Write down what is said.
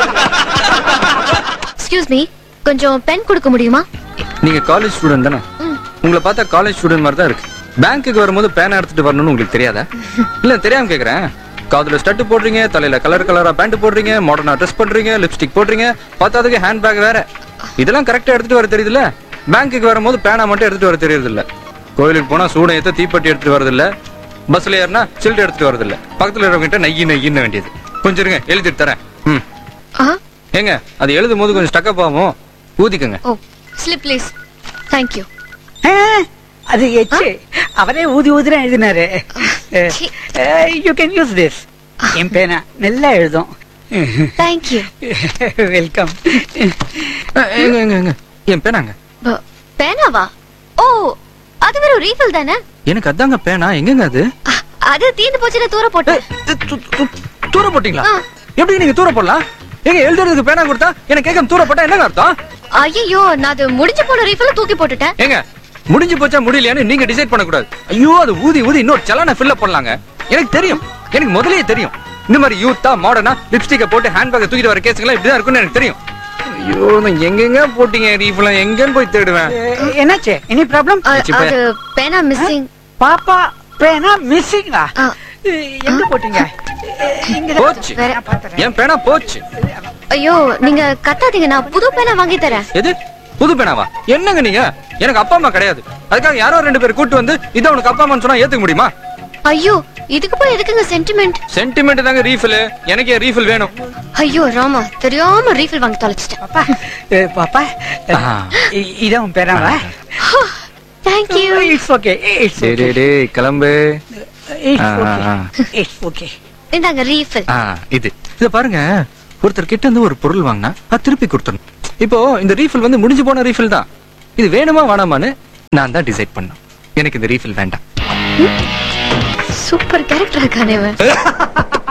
Excuse me கொஞ்சம் pen கொடுக்க முடியுமா நீங்க காலேஜ் ஸ்டூடெண்ட் தானே ம். உங்களை பார்த்தா காலேஜ் ஸ்டூடெண்ட் மாதிரி தான் இருக்கு பேங்க்குக்கு வரும்போது பேனா எடுத்துட்டு வரணும்னு உங்களுக்கு தெரியாதா இல்ல தெரியாம கேக்குறேன் காதுல ஸ்டட்டு போடுறீங்க தலையில கலர் கலரா பேண்ட் போடுறீங்க மாடர்னா ட்ரெஸ் பண்றீங்க லிப்ஸ்டிக் போடுறீங்க பார்த்ததுக்கு ஹேண்ட் பேக் வேற இதெல்லாம் கரெக்டா எடுத்துட்டு வர தெரியுதுல்ல பேங்க்குக்கு வரும்போது பேனா மட்டும் எடுத்துட்டு வர தெரியுது இல்ல கோயிலுக்கு போனா சூடம் ஏத்த தீப்பெட்டி எடுத்துட்டு வரது இல்ல பஸ்ல ஏறினா சில்ட் எடுத்துட்டு வரது இல்ல பக்கத்துல இருக்கவங்கிட்ட நெய்யி நெய்யின்னு வேண்டியது கொஞ்சம் இருங்க எழுதிட்டு தரேன் ம் ஆ ஏங்க அது எழுதும் போது கொஞ்சம் ஸ்டக்கப் ஆகும் ஊதிக்கங்க ஓ ஸ்லிப் ப்ளீஸ் தேங்க்யூ ஆ, அது எச்சு அவரே ஊதி ஊதிரா எழுதினாரு see. You can use this என் பேனா நல்லா எழுதும் தேங்க்யூ வெல்கம் எங்க எங்க எங்க என் பேனாங்க பேனாவா ஓ அது வெறும் ரீஃபில் தானே எனக்கு அதாங்க பேனா எங்கங்க அது அ, அது தீந்து போச்சுல தூர போட்டு து- து- து- தூர போட்டீங்களா ஆ. எப்படி நீங்க தூர போடலாம் எங்க எழுதுறதுக்கு பேனா கொடுத்தா எனக்கு கேட்க தூர போட்டா என்னங்க அர்த்தம் ஐயோ நான் அது முடிஞ்சு போன ரீஃபில் தூக்கி போட்டுட்டேன் ஏங்க முடிஞ்சு போச்சா முடியலையான்னு நீங்க டிசைட் பண்ண கூடாது ஐயோ அது ஊதி ஊதி இன்னொரு சலான ஃபில்அப் பண்ணலாங்க எனக்கு தெரியும் எனக்கு முதல்லயே தெரியும் இந்த மாதிரி யூத்தா மாடர்னா லிப்ஸ்டிக்கை போட்டு ஹேண்ட்பேக்கை தூக்கிட்டு வர கேஸுங்களாம் இப்படிதான் இருக்கும்னு எனக்கு தெரியும் ஐயோ நான் எங்கெங்க போட்டீங்க ரீஃபெல்லாம் எங்கன்னு போய் தேடுவேன் என்னாச்சு எனி ப்ராப்ளம் அ, சி, பே- அது பேனா மிஸ்ஸிங் பாப்பா பேனா மிஸ்ஸிங்கா ஆ. எங்க போட்டீங்க இங்க போச்சு வேற. நான் பாத்துறேன். என் பேனா போச்சு ஐயோ நீங்க கத்தாதீங்க நான் புது பேனா வாங்கி தரேன் எது புது பேனாவா என்னங்க நீங்க எனக்கு அப்பா அம்மா கிடையாது அதுக்காக யாரோ ரெண்டு பேர் கூட்டு வந்து இதை உனக்கு அப்பா அம்மான்னு சொன்னா ஏத்துக்க முடியுமா ஐயோ இதுக்கு போய் எதுக்குங்க சென்டிமெண்ட் சென்டிமெண்ட் தாங்க ரீஃபில் எனக்கே ரீஃபில் வேணும் ஐயோ ராமா தெரியாம ரீஃபில் வாங்கி தொலைச்சிட்டேன் பாப்பா ஏ, பாப்பா ஆ. இ- இதான் உன் பேனாவா தேங்க்யூ இட்ஸ் ஓகே இட்ஸ் சரி டேய் கிளம்பு இட்ஸ் ஆ, ஓகே ஆ. இட்ஸ் ஓகே இந்தாங்க ரீஃபில் ஆ இது இத பாருங்க ஒருத்தர் கிட்ட இருந்து ஒரு பொருள் வாங்கினா அது திருப்பி கொடுத்துடணும் இப்போ இந்த ரீஃபில் வந்து முடிஞ்சு போன ரீஃபில் தான் இது வேணுமா வேணாமான்னு நான் தான் டிசைட் பண்ணேன் எனக்கு இந்த ரீஃபில் வேண்டாம் சூப்பர் கேரக்டர் இருக்கானே இவன்